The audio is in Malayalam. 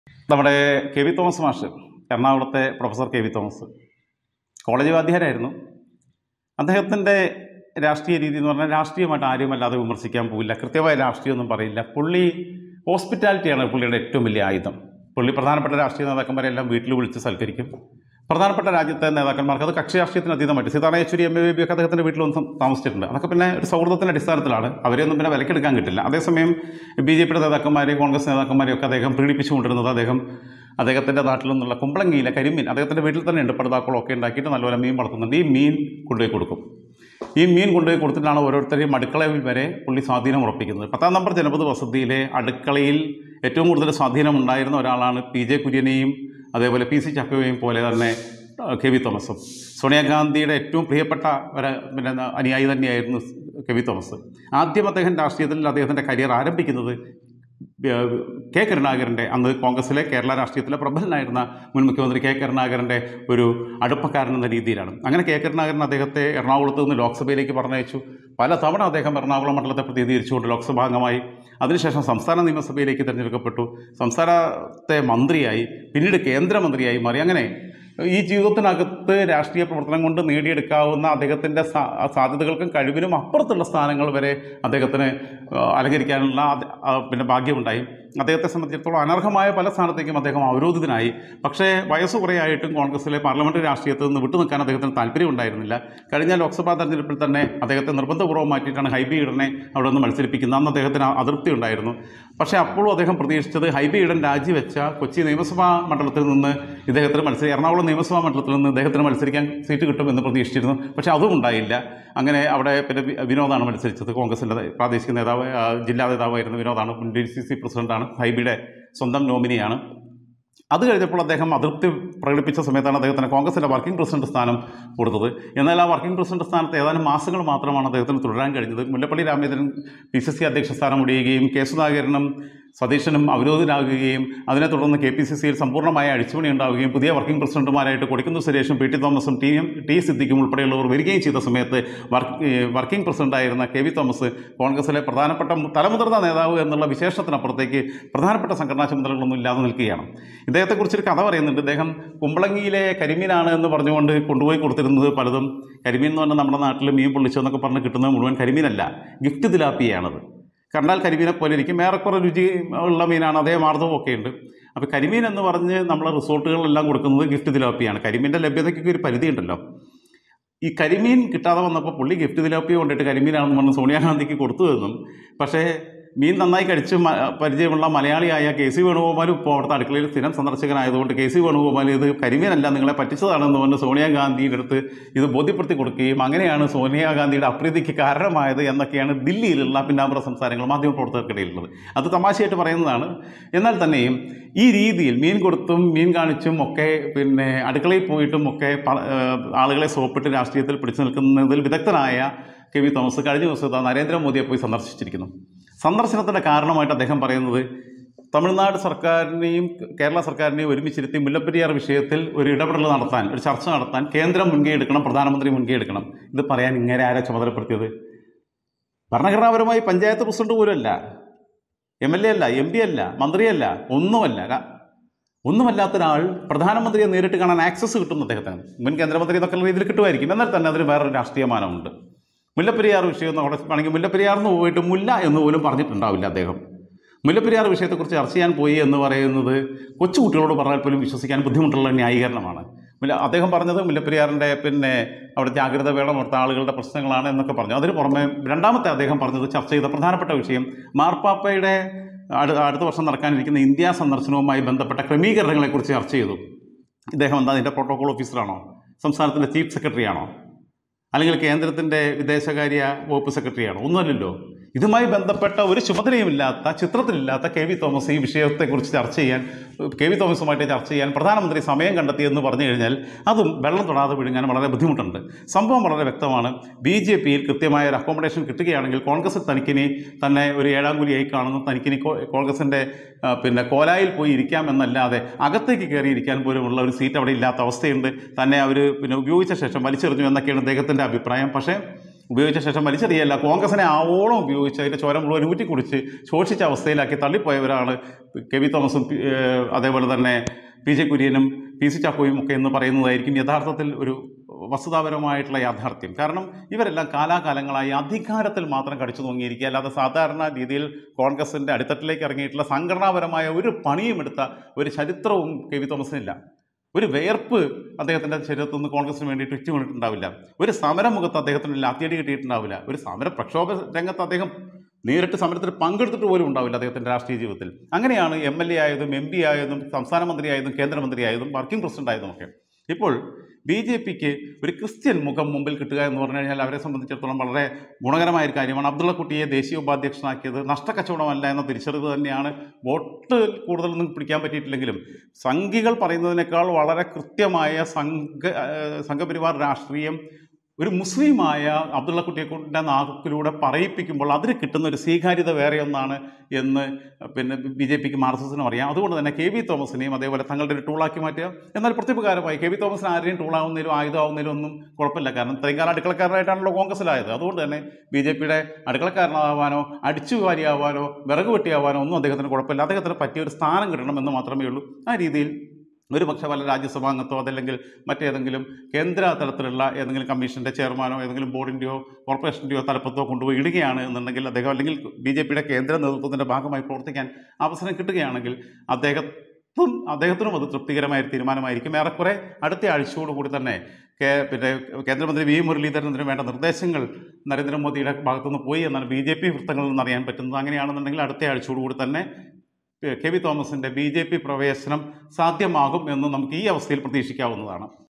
നമ്മുടെ കെ വി തോമസ് മാഷ് എറണാകുളത്തെ professor K V Thomas college വാദ്യാരായിരുന്നു അദ്ദേഹത്തിൻ്റെ രാഷ്ട്രീയ രീതി എന്ന് പറഞ്ഞാൽ രാഷ്ട്രീയമായിട്ട് ആരും അല്ലാതെ വിമർശിക്കാൻ പോവില്ല കൃത്യമായ രാഷ്ട്രീയമൊന്നും പറയില്ല പുള്ളി ഹോസ്പിറ്റാലിറ്റിയാണ് പുള്ളിയുടെ ഏറ്റവും വലിയ ആയുധം പുള്ളി പ്രധാനപ്പെട്ട രാഷ്ട്രീയ നേതാക്കന്മാരെ എല്ലാം വീട്ടിൽ വിളിച്ച് സൽക്കരിക്കും പ്രധാനപ്പെട്ട രാജ്യത്തെ നേതാക്കന്മാർക്ക് അത് കക്ഷി രാഷ്ട്രീയത്തിന് അതീതമായിട്ട് Sitaram Yechury M A B ഒക്കെ അദ്ദേഹത്തിൻ്റെ വീട്ടിൽ വന്ന് താമസിച്ചിട്ടുണ്ട് അതൊക്കെ പിന്നെ ഒരു സൗഹൃദത്തിൻ്റെ അടിസ്ഥാനത്തിലാണ് അവരെയൊന്നും പിന്നെ വിലക്കെടുക്കാൻ കിട്ടില്ല അതേസമയം ബി ജെ പിയുടെ നേതാക്കന്മാരെയും കോൺഗ്രസ് നേതാക്കന്മാരെയും ഒക്കെ അദ്ദേഹം പീഡിപ്പിച്ചുകൊണ്ടിരുന്നത് അദ്ദേഹം അദ്ദേഹത്തിൻ്റെ നാട്ടിൽ നിന്നുള്ള കുമ്പളങ്ങിയിലെ കരിമീൻ അദ്ദേഹത്തിൻ്റെ വീട്ടിൽ തന്നെ ഉണ്ട് പടുതാക്കുളമൊക്കെ ഉണ്ടാക്കിയിട്ട് നല്ലപോലെ മീൻ വളർത്തുന്നുണ്ട് ഈ മീൻ കൊണ്ടുപോയി കൊടുക്കും ഈ മീൻ കൊണ്ടുപോയി കൊടുത്തിട്ടാണ് ഓരോരുത്തരെയും അടുക്കളയിൽ വരെ പുള്ളി സ്വാധീനം ഉറപ്പിക്കുന്നത് പത്താം നമ്പർ ജനപദ വസതിയിലെ അടുക്കളയിൽ ഏറ്റവും കൂടുതൽ സ്വാധീനം ഉണ്ടായിരുന്ന ഒരാളാണ് പി ജെ കുര്യനെയും അതേപോലെ പി സി ചക്കവയും പോലെ തന്നെ ആ, കെ വി തോമസും സോണിയാഗാന്ധിയുടെ ഏറ്റവും പ്രിയപ്പെട്ട ഒരു പിന്നെ എന്താ, അനുയായി തന്നെയായിരുന്നു കെ വി തോമസ് ആദ്യം അദ്ദേഹം രാഷ്ട്രീയത്തിൽ അദ്ദേഹത്തിൻ്റെ കരിയർ ആരംഭിക്കുന്നത് ഏഹ്, കെ കരുണാകരൻ്റെ അന്ന് കോൺഗ്രസിലെ കേരള രാഷ്ട്രീയത്തിലെ പ്രബലനായിരുന്ന മുൻ മുഖ്യമന്ത്രി കെ കരുണാകരൻ്റെ ഒരു അടുപ്പക്കാരൻ എന്ന രീതിയിലാണ് അങ്ങനെ കെ കരുണാകരൻ അദ്ദേഹത്തെ എറണാകുളത്ത് നിന്ന് ലോക്സഭയിലേക്ക് പറഞ്ഞയച്ചു പല തവണ അദ്ദേഹം എറണാകുളം മണ്ഡലത്തെ പ്രതിനിധീകരിച്ചുകൊണ്ട് ലോക്സഭാ അംഗമായി അതിനുശേഷം സംസ്ഥാന നിയമസഭയിലേക്ക് തിരഞ്ഞെടുക്കപ്പെട്ടു സംസ്ഥാനത്തെ മന്ത്രിയായി പിന്നീട് കേന്ദ്രമന്ത്രിയായി മാറി അങ്ങനെ ഈ ജീവിതത്തിനകത്ത് രാഷ്ട്രീയ പ്രവർത്തനം കൊണ്ട് നേടിയെടുക്കാവുന്ന അദ്ദേഹത്തിൻ്റെ സാ സാധ്യതകൾക്കും കഴിവിനും അപ്പുറത്തുള്ള സ്ഥാനങ്ങൾ വരെ അദ്ദേഹത്തിന് ആ, അലങ്കരിക്കാനുള്ള അത് ആ, പിന്നെ ഭാഗ്യമുണ്ടായി അദ്ദേഹത്തെ സംബന്ധിച്ചിടത്തോളം അനർഹമായ പല സ്ഥാനത്തേക്കും അദ്ദേഹം അവരോധിതനായി പക്ഷേ വയസ്സ് കുറേയായിട്ടും കോൺഗ്രസിലെ പാർലമെൻ്ററി രാഷ്ട്രീയത്തിൽ നിന്ന് വിട്ടുനിൽക്കാൻ അദ്ദേഹത്തിന് താല്പര്യമുണ്ടായിരുന്നില്ല കഴിഞ്ഞ ലോക്സഭാ തെരഞ്ഞെടുപ്പിൽ തന്നെ അദ്ദേഹത്തെ നിർബന്ധപൂർവ്വം മാറ്റിയിട്ടാണ് ഹൈബി ഈഡനെ അവിടെ നിന്ന് മത്സരിപ്പിക്കുന്നത് അന്ന് അദ്ദേഹത്തിന് അതൃപ്തി ഉണ്ടായിരുന്നു പക്ഷേ അപ്പോഴും അദ്ദേഹം പ്രതീക്ഷിച്ചത് ഹൈബി ഈഡൻ രാജിവെച്ച കൊച്ചി നിയമസഭാ മണ്ഡലത്തിൽ നിന്ന് ഇദ്ദേഹത്തിന് മത്സരി എറണാകുളം നിയമസഭാ മണ്ഡലത്തിൽ നിന്ന് ഇദ്ദേഹത്തിന് മത്സരിക്കാൻ സീറ്റ് കിട്ടുമെന്ന് പ്രതീക്ഷിച്ചിരുന്നു പക്ഷേ അതും ഉണ്ടായില്ല അങ്ങനെ അവിടെ പിന്നെ വി- വിനോദാണ് മത്സരിച്ചത് കോൺഗ്രസിൻ്റെ പ്രാദേശിക നേതാവ് ആ, ജില്ലാ നേതാവായിരുന്ന വിനോദാണ് മുൻ ഡി സി സി പ്രസിഡന്റാണ് ഹൈബിയുടെ സ്വന്തം നോമിനിയാണ് അത് കഴിഞ്ഞപ്പോൾ അദ്ദേഹം അതൃപ്തി പ്രകടിപ്പിച്ച സമയത്താണ് അദ്ദേഹത്തിന് കോൺഗ്രസിൻ്റെ വർക്കിംഗ് പ്രസിഡന്റ് സ്ഥാനം കൊടുത്തത് എന്നാൽ ആ വർക്കിംഗ് പ്രസിഡന്റ് സ്ഥാനത്ത് ഏതാനും മാസങ്ങൾ മാത്രമാണ് അദ്ദേഹത്തിന് തുടരാൻ കഴിഞ്ഞത് Mullappally Ramachandran P C C അധ്യക്ഷ സ്ഥാനം ഒഴിയുകയും കെ സുധാകരനും സതീശനും അവരോധനാകുകയും അതിനെ തുടർന്ന് കെ പി സി സിയിൽ സമ്പൂർണ്ണമായ അഴിച്ചുപണി ഉണ്ടാവുകയും പുതിയ വർക്കിംഗ് പ്രസിഡന്റുമാരായിട്ട് കൊടിക്കുന്നിൽ സുരേഷും പി ടി തോമസും ടി എം ടി സിദ്ദിഖും ഉൾപ്പെടെയുള്ളവർ വരികയും ചെയ്ത സമയത്ത് വർക്ക് ഏഹ് വർക്കിംഗ് പ്രസിഡന്റായിരുന്ന കെ വി തോമസ് കോൺഗ്രസിലെ പ്രധാനപ്പെട്ട മു- തലമുതിർന്ന നേതാവ് എന്നുള്ള വിശേഷത്തിനപ്പുറത്തേക്ക് പ്രധാനപ്പെട്ട സംഘടനാ ചുമതലകളൊന്നും ഇല്ലാതെ നിൽക്കുകയാണ് ഇദ്ദേഹത്തെക്കുറിച്ചൊരു കഥ പറയുന്നുണ്ട് ഇദ്ദേഹം കുമ്പളങ്ങിയിലെ കരിമീനാണ് എന്ന് പറഞ്ഞുകൊണ്ട് കൊണ്ടുപോയി കൊടുത്തിരുന്നത് പലതും കരിമീൻ എന്ന് പറഞ്ഞാൽ നമ്മുടെ നാട്ടിൽ മീൻ പൊള്ളിച്ചെന്നൊക്കെ പറഞ്ഞ് കിട്ടുന്നത് മുഴുവൻ കരിമീനല്ല ഗിഫ്റ്റ് തിലാപ്പിയാണത് കണ്ടാൽ കരിമീനെ പോലെ ഇരിക്കും ഏറെക്കുറെ രുചി ഉള്ള മീനാണ് അതേ മാർദ്ദവും ഒക്കെ ഉണ്ട് അപ്പോൾ കരിമീൻ എന്ന് പറഞ്ഞ് നമ്മൾ റിസോർട്ടുകളിലെല്ലാം കൊടുക്കുന്നത് ഗിഫ്റ്റ് തിലാപ്പിയാണ് കരിമീൻ്റെ ലഭ്യതയ്ക്കൊക്കെ ഒരു പരിധി ഉണ്ടല്ലോ ഈ കരിമീൻ കിട്ടാതെ വന്നപ്പോൾ പുള്ളി ഗിഫ്റ്റ് തിലാപ്പി കൊണ്ടിട്ട് കരിമീനാണെന്ന് പറഞ്ഞ് സോണിയാഗാന്ധിക്ക് കൊടുത്തു എന്നും പക്ഷേ മീൻ നന്നായി കഴിച്ച് മ- പരിചയമുള്ള മലയാളിയായ കെ സി വേണുഗോപാലും ഇപ്പോൾ അവിടുത്തെ അടുക്കളയിൽ സ്ഥിരം സന്ദർശകനായതുകൊണ്ട് കെ സി വേണുഗോപാൽ ഇത് കരിമീനല്ല നിങ്ങളെ പറ്റിച്ചതാണെന്ന് പറഞ്ഞ് സോണിയാഗാന്ധിയുടെ അടുത്ത് ഇത് ബോധ്യപ്പെടുത്തി കൊടുക്കുകയും അങ്ങനെയാണ് സോണിയാഗാന്ധിയുടെ അപ്രീതിക്ക് കാരണമായത് എന്നൊക്കെയാണ് ദില്ലിയിലുള്ള പിന്നാമ്പുറ സംസാരങ്ങൾ മാധ്യമപ്രവർത്തകർക്കിടയിലുള്ളത് അത് തമാശയായിട്ട് പറയുന്നതാണ് എന്നാൽ തന്നെയും ഈ രീതിയിൽ മീൻ കൊടുത്തും മീൻ കാണിച്ചും ഒക്കെ പിന്നെ അടുക്കളയിൽ പോയിട്ടും ഒക്കെ പ- ഏഹ് ആളുകളെ സോപ്പിട്ട് രാഷ്ട്രീയത്തിൽ പിടിച്ചു നിൽക്കുന്നതിൽ വിദഗ്ധനായ കെ വി തോമസ് കഴിഞ്ഞ ദിവസം ദാ നരേന്ദ്രമോദിയെ പോയി സന്ദർശിച്ചിരിക്കുന്നു സന്ദർശനത്തിൻ്റെ കാരണമായിട്ട് അദ്ദേഹം പറയുന്നത് തമിഴ്നാട് സർക്കാരിനെയും കേരള സർക്കാരിനെയും ഒരുമിച്ചിരുത്തി മുല്ലപ്പെരിയാർ വിഷയത്തിൽ ഒരു ഇടപെടൽ നടത്താൻ ഒരു ചർച്ച നടത്താൻ കേന്ദ്രം മുൻകൈ എടുക്കണം പ്രധാനമന്ത്രി മുൻകൈ എടുക്കണം ഇത് പറയാൻ ഇങ്ങനെ ആരാ ചുമതലപ്പെടുത്തിയത് ഭരണഘടനാപരമായി പഞ്ചായത്ത് പ്രസിഡന്റ് പോലുമല്ല എം എൽ എ അല്ല എം പി അല്ല മന്ത്രിയല്ല ഒന്നുമല്ല ര- ഒന്നുമല്ലാത്ത ഒരാൾ പ്രധാനമന്ത്രിയെ നേരിട്ട് കാണാൻ ആക്സസ് കിട്ടുന്നു അദ്ദേഹത്തിന് മുൻ കേന്ദ്രമന്ത്രി എന്നൊക്കെ ഉള്ള രീതിയിൽ കിട്ടുമായിരിക്കും എന്നാൽ തന്നെ അതിന് വേറൊരു രാഷ്ട്രീയ മാനമുണ്ട് മുല്ലപ്പെരിയാർ വിഷയം എന്ന് അവിടെ വേണമെങ്കിൽ മുല്ലപ്പെരിയാർ എന്ന് പോയിട്ട് മുല്ല എന്ന് പോലും പറഞ്ഞിട്ടുണ്ടാവില്ല അദ്ദേഹം മുല്ലപ്പെരിയാർ വിഷയത്തെക്കുറിച്ച് ചർച്ച ചെയ്യാൻ പോയി എന്ന് പറയുന്നത് കൊച്ചുകുട്ടികളോട് പറഞ്ഞാൽ പോലും വിശ്വസിക്കാൻ ബുദ്ധിമുട്ടുള്ള ന്യായീകരണമാണ് മുല്ല അദ്ദേഹം പറഞ്ഞത് മുല്ലപ്പെരിയാറിൻ്റെ പിന്നെ അവിടെ ജാഗ്രത വേണം അവിടുത്തെ ആളുകളുടെ പ്രശ്നങ്ങളാണ് എന്നൊക്കെ പറഞ്ഞു അതിന് പുറമെ രണ്ടാമത്തെ അദ്ദേഹം പറഞ്ഞത് ചർച്ച ചെയ്ത പ്രധാനപ്പെട്ട വിഷയം മാർപ്പാപ്പയുടെ അടു അടുത്ത വർഷം നടക്കാനിരിക്കുന്ന ഇന്ത്യ സന്ദർശനവുമായി ബന്ധപ്പെട്ട ക്രമീകരണങ്ങളെക്കുറിച്ച് ചർച്ച ചെയ്തു ഇദ്ദേഹം എന്താ അതിൻ്റെ പ്രോട്ടോകോൾ ഓഫീസറാണോ സംസ്ഥാനത്തിൻ്റെ ചീഫ് സെക്രട്ടറി ആണോ അല്ലെങ്കിൽ കേന്ദ്രത്തിൻ്റെ വിദേശകാര്യ വകുപ്പ് സെക്രട്ടറിയാണോ ഒന്നുമല്ലല്ലോ ഇതുമായി ബന്ധപ്പെട്ട ഒരു ചുമതലയുമില്ലാത്ത ചിത്രത്തിലില്ലാത്ത കെ വി തോമസ് ഈ വിഷയത്തെക്കുറിച്ച് ചർച്ച ചെയ്യാൻ കെ വി തോമസുമായിട്ട് ചർച്ച ചെയ്യാൻ പ്രധാനമന്ത്രി സമയം കണ്ടെത്തിയെന്ന് പറഞ്ഞു കഴിഞ്ഞാൽ അതും വെള്ളം തൊടാതെ വിഴുങ്ങാൻ വളരെ ബുദ്ധിമുട്ടുണ്ട് സംഭവം വളരെ വ്യക്തമാണ് ബി ജെ പിയിൽ കൃത്യമായ ഒരു അക്കോമഡേഷൻ കിട്ടുകയാണെങ്കിൽ കോൺഗ്രസ് തനിക്കിനി തന്നെ ഒരു ഏഴാം കൂലിയായി കാണുന്നു തനിക്കിനി കോ- കോൺഗ്രസിൻ്റെ ആ, പിന്നെ കോലായിൽ പോയി ഇരിക്കാമെന്നല്ലാതെ അകത്തേക്ക് കയറി ഇരിക്കാൻ പോലുമുള്ള ഒരു സീറ്റ് അവിടെ ഇല്ലാത്ത അവസ്ഥയുണ്ട് തന്നെ അവർ പിന്നെ ഉപയോഗിച്ച ശേഷം വലിച്ചെറിഞ്ഞു എന്നൊക്കെയാണ് അദ്ദേഹത്തിൻ്റെ അഭിപ്രായം പക്ഷേ ഉപയോഗിച്ച ശേഷം വലിച്ചെറിയല്ല കോൺഗ്രസിനെ ആവോളം ഉപയോഗിച്ച് അതിൻ്റെ ചോര മുഴുവൻ ഊറ്റി കുടിച്ച് ശോഷിച്ച അവസ്ഥയിലാക്കി തള്ളിപ്പോയവരാണ് കെ വി തോമസും പി- ഏഹ് അതേപോലെ തന്നെ പി ജെ കുര്യനും പി സി ചാക്കോയും ഒക്കെ എന്ന് പറയുന്നതായിരിക്കും യഥാർത്ഥത്തിൽ ഒരു വസ്തുതാപരമായിട്ടുള്ള യാഥാർത്ഥ്യം കാരണം ഇവരെല്ലാം കാലാകാലങ്ങളായി അധികാരത്തിൽ മാത്രം കടിച്ചു തൂങ്ങിയിരിക്കുക അല്ലാതെ സാധാരണ രീതിയിൽ കോൺഗ്രസിൻ്റെ അടിത്തട്ടിലേക്ക് ഇറങ്ങിയിട്ടുള്ള സംഘടനാപരമായ ഒരു പണിയും എടുത്ത ഒരു ചരിത്രവും കെ വി തോമസിനില്ല ഒരു വേർപ്പ് അദ്ദേഹത്തിൻ്റെ ശരീരത്തിൽ നിന്ന് കോൺഗ്രസിന് വേണ്ടിയിട്ട് ഉച്ച വീണിട്ടുണ്ടാവില്ല ഒരു സമരമുഖത്ത് അദ്ദേഹത്തിന് ലാത്തിയടി കിട്ടിയിട്ടുണ്ടാവില്ല ഒരു സമര പ്രക്ഷോഭ രംഗത്ത് അദ്ദേഹം നേരിട്ട് സമരത്തിൽ പങ്കെടുത്തിട്ട് പോലും ഉണ്ടാവില്ല അദ്ദേഹത്തിൻ്റെ രാഷ്ട്രീയ ജീവിതത്തിൽ അങ്ങനെയാണ് എം എൽ എ ആയതും എം പി ആയതും സംസ്ഥാന മന്ത്രിയായതും കേന്ദ്രമന്ത്രിയായതും വർക്കിംഗ് പ്രസിഡന്റ് ആയതും ഒക്കെ ഇപ്പോൾ ബി ജെ പിക്ക് ഒരു ക്രിസ്ത്യൻ മുഖം മുമ്പിൽ കിട്ടുക എന്ന് പറഞ്ഞു കഴിഞ്ഞാൽ അവരെ സംബന്ധിച്ചിടത്തോളം വളരെ ഗുണകരമായ ഒരു കാര്യമാണ് അബ്ദുള്ള കുട്ടിയെ ദേശീയ ഉപാധ്യക്ഷനാക്കിയത് നഷ്ടക്കച്ചവടമല്ല എന്ന തിരിച്ചറിവ് തന്നെയാണ് വോട്ട് കൂടുതലൊന്നും പിടിക്കാൻ പറ്റിയിട്ടില്ലെങ്കിലും സംഘികൾ പറയുന്നതിനേക്കാൾ വളരെ കൃത്യമായ സംഘ ഏഹ് സംഘപരിവാർ രാഷ്ട്രീയം ഒരു മുസ്ലിമായ അബ്ദുള്ള കുട്ടിയെക്കൊണ്ടിൻ്റെ നാക്കിലൂടെ പറയിപ്പിക്കുമ്പോൾ അതിന് കിട്ടുന്ന ഒരു സ്വീകാര്യത വേറെ ഒന്നാണ് എന്ന് പിന്നെ ബി ജെ പിക്ക് മാർക്സിസിനും അറിയാം അതുകൊണ്ട് തന്നെ കെ വി തോമസിനെയും അതേപോലെ തങ്ങളുടെ ഒരു ടൂളാക്കി മാറ്റുക എന്നാൽ പ്രത്യുപകാരമായി കെ വി തോമസിന് ആരെയും ടൂളാവുന്നതിലും ആയുധമാവുന്നതിലും ഒന്നും കുഴപ്പമില്ല കാരണം ഇത്രയും കാലം അടുക്കളക്കാരനായിട്ടാണല്ലോ കോൺഗ്രസിലായത് അതുകൊണ്ട് തന്നെ ബി ജെ പിയുടെ അടുക്കളക്കാരനാവാനോ അടിച്ചു വാരിയാവാനോ വിറക് വെട്ടിയാവാനോ ഒന്നും അദ്ദേഹത്തിന് കുഴപ്പമില്ല അദ്ദേഹത്തിന് പറ്റിയ ഒരു സ്ഥാനം കിട്ടണമെന്ന് മാത്രമേ ഉള്ളൂ ആ രീതിയിൽ ഒരു പക്ഷേ വല്ല രാജ്യസഭാംഗത്തോ അതല്ലെങ്കിൽ മറ്റേതെങ്കിലും കേന്ദ്ര തലത്തിലുള്ള ഏതെങ്കിലും കമ്മീഷൻ്റെ ചെയർമാനോ ഏതെങ്കിലും ബോർഡിൻ്റെയോ കോർപ്പറേഷൻ്റെയോ തലപ്പത്തോ കൊണ്ടുപോയി ഇടുകയാണ് എന്നുണ്ടെങ്കിൽ അദ്ദേഹം അല്ലെങ്കിൽ ബി ജെ പിയുടെ കേന്ദ്ര നേതൃത്വത്തിൻ്റെ ഭാഗമായി പ്രവർത്തിക്കാൻ അവസരം കിട്ടുകയാണെങ്കിൽ അദ്ദേഹത്തും അദ്ദേഹത്തിനും അത് തൃപ്തികരമായ ഒരു തീരുമാനമായിരിക്കും ഏറെക്കുറെ അടുത്ത ആഴ്ചയോടുകൂടി തന്നെ കേ പിന്നെ കേന്ദ്രമന്ത്രി വി മുരളീധരനത്തിന് വേണ്ട നിർദ്ദേശങ്ങൾ നരേന്ദ്രമോദിയുടെ ഭാഗത്തുനിന്ന് പോയി എന്നാണ് ബി ജെ പി വൃത്തങ്ങളിൽ നിന്ന് അറിയാൻ പറ്റുന്നത് അങ്ങനെയാണെന്നുണ്ടെങ്കിൽ അടുത്ത ആഴ്ചയോടുകൂടി തന്നെ കെ വി തോമസിൻ്റെ ബി ജെ പി പ്രവേശനം സാധ്യമാകും എന്ന് നമുക്ക് ഈ അവസ്ഥയിൽ പ്രതീക്ഷിക്കാവുന്നതാണ്